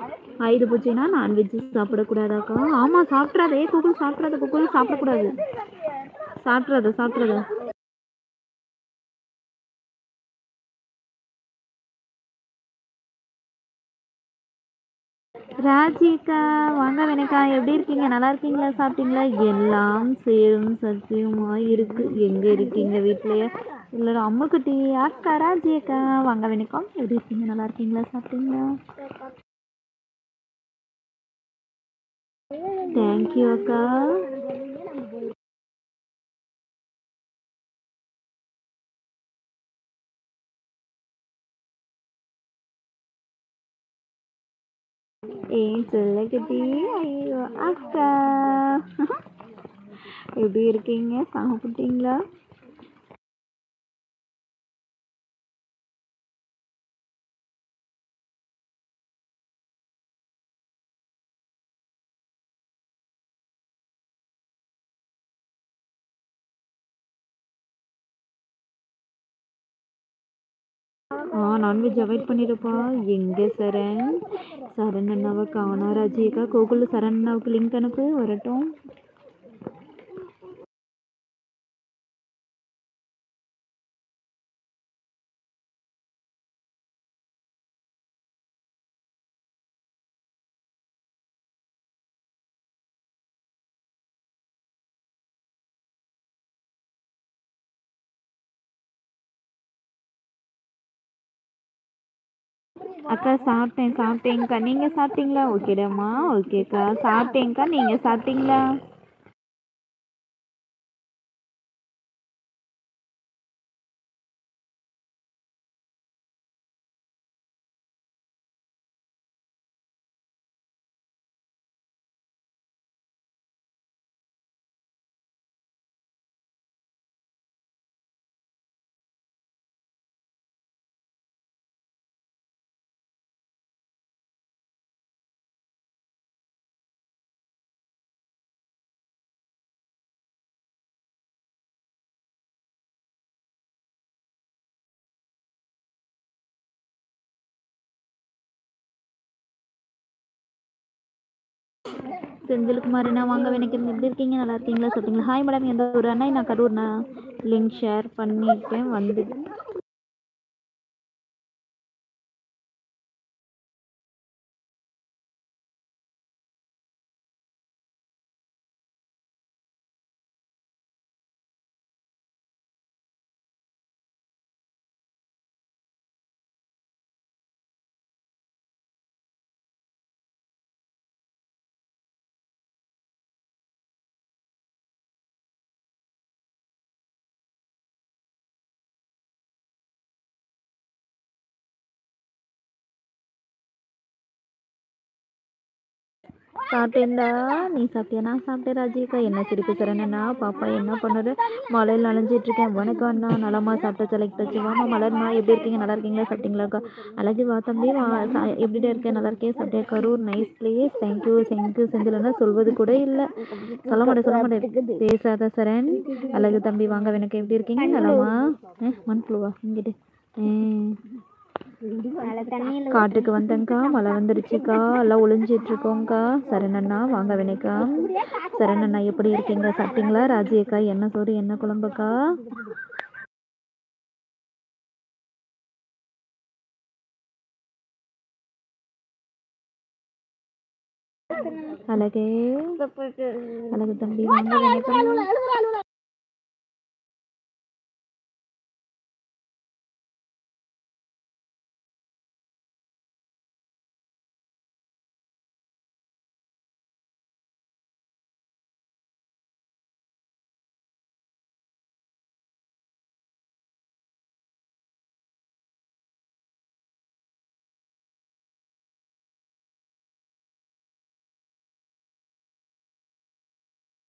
ஆயுத பூஜைனா நான்வெஜ் சாப்பிடக்கூடாதாக்கா ஆமாம் சாப்பிட்றாதே Google சாப்பிட்றாத Google சாப்பிடக்கூடாது சாப்பிட்றாத சாப்பிட்றாத ராஜிக்கா வாங்க வேணக்கா எப்படி இருக்கீங்க நல்லா இருக்கீங்களா சாப்பிட்டீங்களா எல்லாம் சேரும் சத்தியமா இருக்கு எங்க இருக்கீங்க வீட்லயே இல்லை அம்முக்குட்டி அக்கா ராஜி அக்கா வாங்க வேணக்கம் எப்படி இருக்கீங்க நல்லா இருக்கீங்களா சாப்பிட்டீங்களா தேங்க்யூ அக்கா ஏன் சொல்லக்குட்டி ஐயோ அக்கா எப்படி இருக்கீங்க சாப்பிட்டீங்களா ஆ நான்வெஜ் அவாய்ட் பண்ணிடுப்பா எங்கே சரண் சரண் அண்ணாவை காணா ராஜியக்கா கோகுல் சரண் அண்ணாவுக்கு லிங்க் அனுப்பு வரட்டும் அக்கா சாப்பிட்டேன் சாப்பிட்டேங்க்கா நீங்கள் சாப்பிட்டீங்களா ஓகேடாம்மா ஓகேக்கா சாப்பிட்டேங்க்கா நீங்கள் சாப்பிட்டீங்களா செந்தில்குமார் நான் வாங்க வேணிக்கிறேன் எப்படி இருக்கீங்க நல்லா இருக்கீங்களா சாப்பிட்டீங்களா ஹாய் மேடம் எந்த ஒரு அண்ணா நான் கரூர்ண்ணா லிங்க் ஷேர் பண்ணிட்டேன் வந்து சாப்பிட்டேன்டா நீ சாப்பிட்டியா நான் சாப்பிட்டேன் ராஜிகா என்ன சிரிப்பு சரணண்ணா பாப்பா என்ன பண்ணுற மலையில் நனைஞ்சிட்டு இருக்கேன் வணக்கம் அண்ணா நலமா சாப்பிட்ட செலக்ட் தச்சு வாமா மலர்மா எப்படி இருக்கீங்க நல்லா இருக்கீங்களா சாப்பிட்டீங்களாக்கா அழகு வா தம்பி வா சா- எப்படிடா இருக்கேன் நல்லா இருக்கேன் சாப்பிட்டேன் Karur nice place thank you thank you செந்திலண்ணா சொல்வது கூட இல்லை சொல்ல மாட்டேன் சொல்ல மாட்டேன் பேசாத சரண் அழகு தம்பி வாங்க எனக்கு எப்படி இருக்கீங்க நலமா ஏ மண்புழுவா இங்கிட்டு ம் காட்டுக்கு வந்தேங்க்கா மழை வந்துருச்சுக்கா எல்லாம் ஒளிஞ்சிட்டு இருக்கோங்க்கா சரணண்ணா வாங்க வேணேக்கா சரணண்ணா எப்படி இருக்கீங்க சாப்பிட்டீங்களா ராஜி அக்கா என்ன சோறு என்ன குழம்புக்கா அழகே அழகு தம்பி வாங்க வேணேக்கா